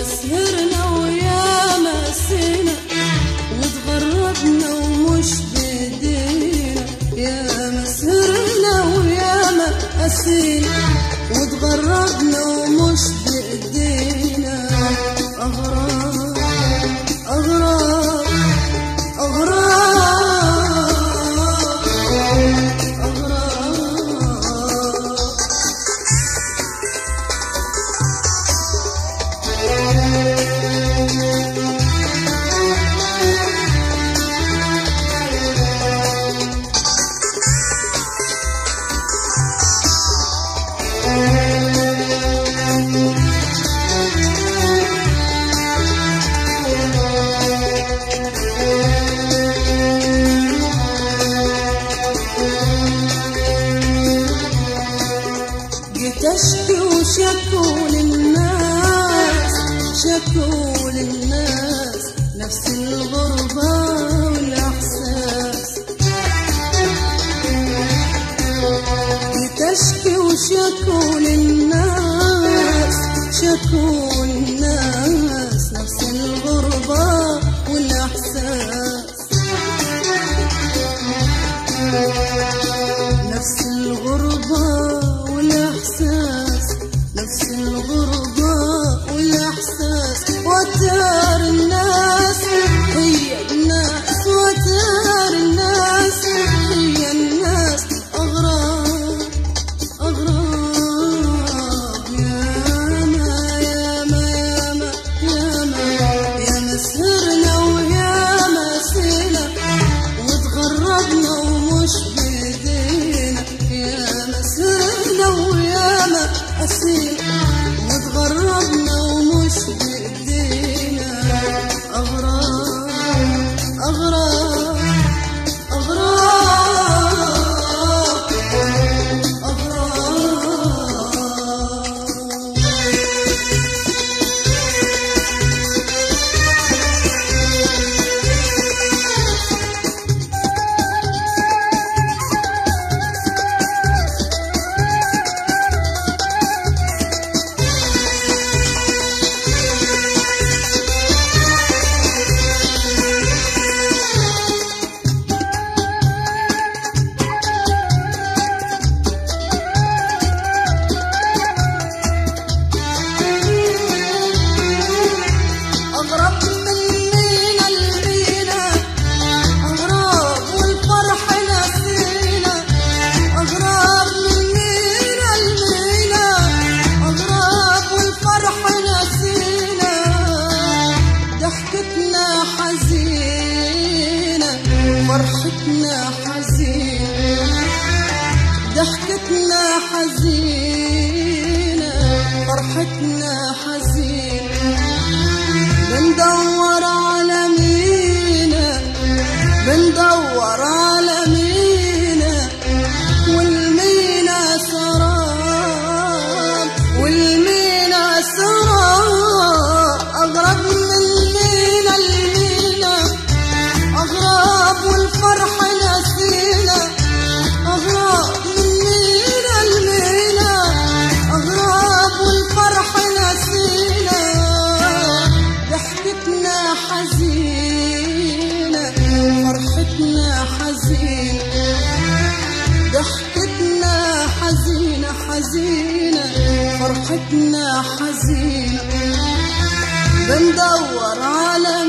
مسهرنا ويا مسينا وتغربنا ومش بايدينا يا مسهرنا ويا مسينا وتغربنا ومش بايدينا أغراب أغراب أغراب أغراب جيت اشكي وشكوا للناس شكوا للناس نفس الغربة والإحساس جيت اشكي وشكوا للناس شكوا للناس نفس الغربة والإحساس نفس الغربة والإحساس نفس الغربة والإحساس وتار الناس هي الناس وتار الناس هي الناس أغراب أغراب ياما ياما ياما ياما يا مسهرنا ويا مسينا وتغربنا ومش بايدينا يا مسهرنا ويا مسينا وتغربنا ومش بايدينا أغراب أغراب أغراب أغراب أغرب من مينا المينا أغراب والفرح نسينا أغراب من مينا المينا أغراب والفرح نسينا ضحكتنا حزينة فرحتنا حزينة ضحكتنا حزينة فرحتنا حزينة بندور على مينا بندور على مينا والمينا سراب والمينا سراب أغرب من مينا المينا أغراب والفرح نسينا أغراب من مينا المينا أغراب والفرح نسينا ضحكتنا حزينة فرحتنا حزينة ضحكتنا حزينة حزينة فرحتنا حزينة بندور على